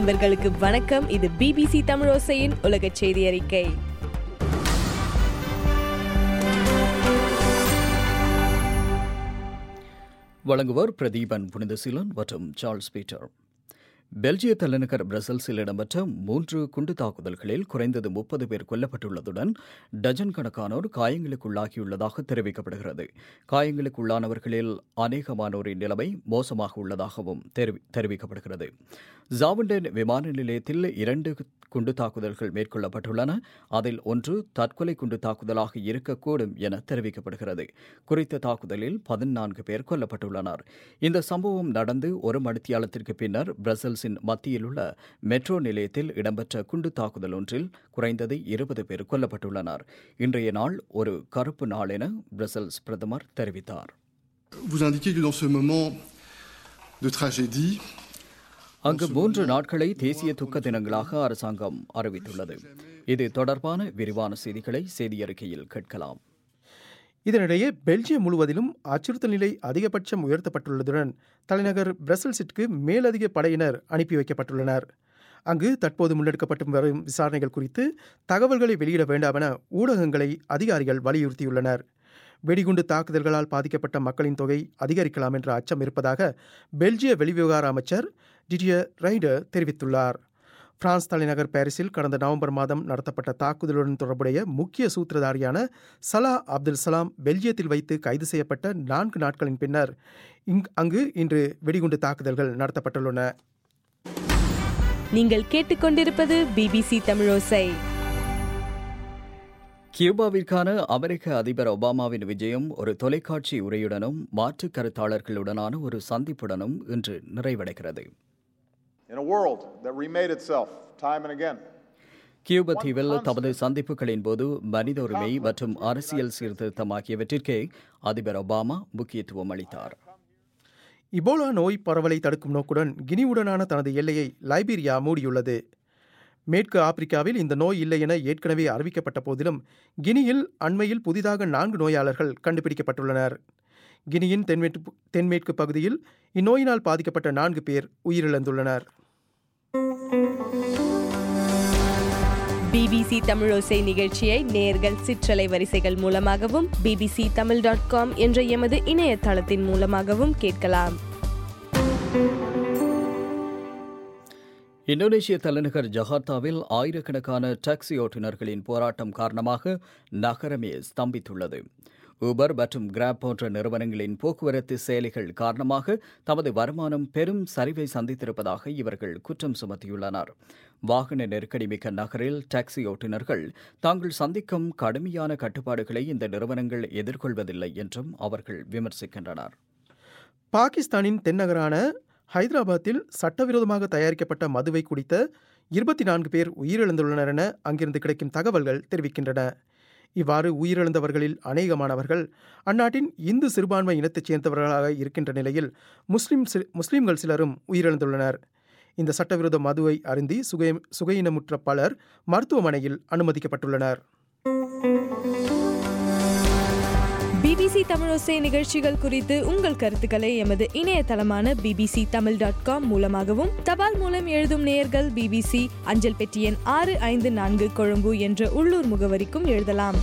நண்பர்களுக்கு வணக்கம் இது பிபிசி தமிழோசையின் உலக செய்தி அறிக்கை வழங்குவோர் பிரதீபன் புனிதசீலன் மற்றும் சார்ல்ஸ் பீட்டர் பெல்ஜிய தலைநகர் பிரசல்ஸில் இடம்பெற்ற மூன்று குண்டு தாக்குதல்களில் குறைந்தது முப்பது பேர் கொல்லப்பட்டுள்ளதுடன் டஜன் கணக்கானோர் காயங்களுக்குள்ளாகியுள்ளதாக தெரிவிக்கப்படுகிறது காயங்களுக்குள்ளானவர்களில் அநேகமானோரின் நிலைமை மோசமாக உள்ளதாகவும் தெரிவி- தெரிவிக்கப்படுகிறது ஜாவண்டன் விமான நிலையத்தில் இரண்டு குண்டு தாக்குதல்கள் மேற்கொள்ளப்பட்டுள்ளன அதில் ஒன்று தற்கொலை குண்டு தாக்குதலாக இருக்கக்கூடும் என தெரிவிக்கப்படுகிறது குறித்த தாக்குதலில் பதினான்கு பேர் கொல்லப்பட்டுள்ளனர் இந்த சம்பவம் நடந்து ஒரு மணித்தியாலத்திற்கு பின்னர் பிரசல்ஸின் மத்தியில் உள்ள மெட்ரோ நிலையத்தில் இடம்பெற்ற குண்டு தாக்குதல் ஒன்றில் குறைந்தது இருபது பேர் கொல்லப்பட்டுள்ளனர் இன்றைய நாள் ஒரு கருப்பு நாள் என பிரசல்ஸ் பிரதமர் தெரிவித்தார் Vous indiquez que dans ce moment de tragédie, அங்கு மூன்று நாட்களை தேசிய துக்க தினங்களாக அரசாங்கம் அறிவித்துள்ளது இது தொடர்பான விரிவான செய்திகளை செய்தியறிக்கையில் கேட்கலாம் இதனிடையே பெல்ஜியம் முழுவதிலும் அச்சுறுத்தல் நிலை அதிகபட்சம் உயர்த்தப்பட்டுள்ளதுடன் தலைநகர் பிரசல்ஸிற்கு மேலதிக படையினர் அனுப்பி வைக்கப்பட்டுள்ளனர் அங்கு தற்போது முன்னெடுக்கப்பட்டு வரும் விசாரணைகள் குறித்து தகவல்களை வெளியிட வேண்டாம் என ஊடகங்களை அதிகாரிகள் வலியுறுத்தியுள்ளனர் வெடிகுண்டு தாக்குதல்களால் பாதிக்கப்பட்ட மக்களின் தொகை அதிகரிக்கலாம் என்ற அச்சம் இருப்பதாக பெல்ஜிய வெளிவிவகார அமைச்சர் டிடியர் ரைடர் தெரிவித்துள்ளார் பிரான்ஸ் தலைநகர் பாரிஸில் கடந்த நவம்பர் மாதம் நடத்தப்பட்ட தாக்குதலுடன் தொடர்புடைய முக்கிய சூத்திரதாரியான சலா அப்துல் சலாம் பெல்ஜியத்தில் வைத்து கைது செய்யப்பட்ட நான்கு நாட்களின் பின்னர் இங் அங்கு இன்று வெடிகுண்டு தாக்குதல்கள் நடத்தப்பட்டுள்ளன நீங்கள் கேட்டுக்கொண்டிருப்பது பிபிசி தமிழோசை கியூபாவிற்கான அமெரிக்க அதிபர் ஒபாமாவின் விஜயம் ஒரு தொலைக்காட்சி உரையுடனும் மாற்றுக் கருத்தாளர்களுடனான ஒரு சந்திப்புடனும் இன்று நிறைவடைகிறது in a world that remade itself time and again. கியூப தீவில் தமது சந்திப்புகளின் போது மனித உரிமை மற்றும் அரசியல் சீர்திருத்தம் ஆகியவற்றிற்கே அதிபர் ஒபாமா முக்கியத்துவம் அளித்தார் இபோலா நோய் பரவலை தடுக்கும் நோக்குடன் கினியுடனான தனது எல்லையை லைபீரியா மூடியுள்ளது மேற்கு ஆப்பிரிக்காவில் இந்த நோய் இல்லை என ஏற்கனவே அறிவிக்கப்பட்ட போதிலும் கினியில் அண்மையில் புதிதாக நான்கு நோயாளர்கள் கண்டுபிடிக்கப்பட்டுள்ளனர் கினியின் தென்மேற்கு தென்மேற்கு பகுதியில் இந்நோயினால் பாதிக்கப்பட்ட நான்கு பேர் உயிரிழந்துள்ளனர் பிபிசி தமிழோசை நிகழ்ச்சியை நேர்கள் சிற்றலை வரிசைகள் மூலமாகவும் பிபிசி தமிழ் டாட் காம் என்ற எமது இணையதளத்தின் மூலமாகவும் கேட்கலாம் இந்தோனேஷிய தலைநகர் ஜகார்த்தாவில் ஆயிரக்கணக்கான டாக்ஸி ஓட்டுநர்களின் போராட்டம் காரணமாக நகரமே ஸ்தம்பித்துள்ளது ஊபர் மற்றும் கிராப் போன்ற நிறுவனங்களின் போக்குவரத்து செயலிகள் காரணமாக தமது வருமானம் பெரும் சரிவை சந்தித்திருப்பதாக இவர்கள் குற்றம் சுமத்தியுள்ளனர் வாகன நெருக்கடி மிக்க நகரில் டாக்ஸி ஓட்டுநர்கள் தாங்கள் சந்திக்கும் கடுமையான கட்டுப்பாடுகளை இந்த நிறுவனங்கள் எதிர்கொள்வதில்லை என்றும் அவர்கள் விமர்சிக்கின்றனர் பாகிஸ்தானின் தென்னகரான ஹைதராபாத்தில் சட்டவிரோதமாக தயாரிக்கப்பட்ட மதுவை குடித்த இருபத்தி நான்கு பேர் உயிரிழந்துள்ளனர் என அங்கிருந்து கிடைக்கும் தகவல்கள் தெரிவிக்கின்றன இவ்வாறு உயிரிழந்தவர்களில் அநேகமானவர்கள் அந்நாட்டின் இந்து சிறுபான்மை இனத்தைச் சேர்ந்தவர்களாக இருக்கின்ற நிலையில் முஸ்லிம் சி- முஸ்லிம்கள் சிலரும் உயிரிழந்துள்ளனர் இந்த சட்டவிரோத மதுவை அருந்தி சுகை சுகையினமுற்ற பலர் மருத்துவமனையில் அனுமதிக்கப்பட்டுள்ளனர் பிபிசி தமிழோசை நிகழ்ச்சிகள் குறித்து உங்கள் கருத்துக்களை எமது இணையதளமான பிபிசி தமிழ் டாட் காம் மூலமாகவும் தபால் மூலம் எழுதும் நேயர்கள் பிபிசி அஞ்சல் பெட்டி எண் ஆறு ஐந்து நான்கு கொழும்பு என்ற உள்ளூர் முகவரிக்கும் எழுதலாம்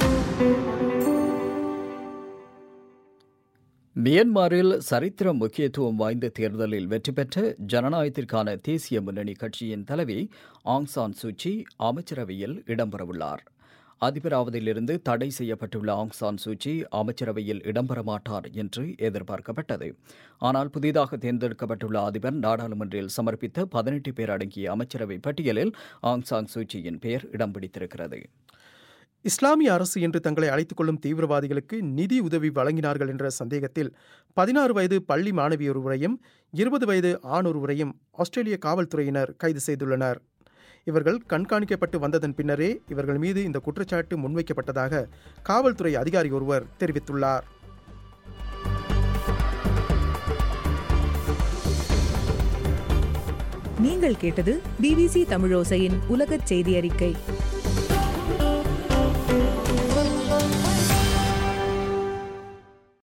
மியன்மாரில் சரித்திர முக்கியத்துவம் வாய்ந்த தேர்தலில் வெற்றி பெற்ற ஜனநாயகத்திற்கான தேசிய முன்னணி கட்சியின் தலைவி ஆங் சான் சூச்சி அமைச்சரவையில் இடம்பெறவுள்ளார் அதிபராவதிலிருந்து தடை செய்யப்பட்டுள்ள ஆங் சான் சூச்சி அமைச்சரவையில் இடம்பெற மாட்டார் என்று எதிர்பார்க்கப்பட்டது ஆனால் புதிதாக தேர்ந்தெடுக்கப்பட்டுள்ள அதிபர் நாடாளுமன்றில் சமர்ப்பித்த பதினெட்டு பேர் அடங்கிய அமைச்சரவை பட்டியலில் ஆங் சான் சூச்சியின் பெயர் இடம் பிடித்திருக்கிறது இஸ்லாமிய அரசு என்று தங்களை அழைத்துக் கொள்ளும் தீவிரவாதிகளுக்கு நிதி உதவி வழங்கினார்கள் என்ற சந்தேகத்தில் பதினாறு வயது பள்ளி மாணவி ஒருவரையும் இருபது வயது ஆண் ஒருவரையும் ஆஸ்திரேலிய காவல்துறையினர் கைது செய்துள்ளனர் இவர்கள் கண்காணிக்கப்பட்டு வந்ததன் பின்னரே இவர்கள் மீது இந்த குற்றச்சாட்டு முன்வைக்கப்பட்டதாக காவல்துறை அதிகாரி ஒருவர் தெரிவித்துள்ளார் நீங்கள் கேட்டது பிபிசி தமிழோசையின் உலகச் செய்தி அறிக்கை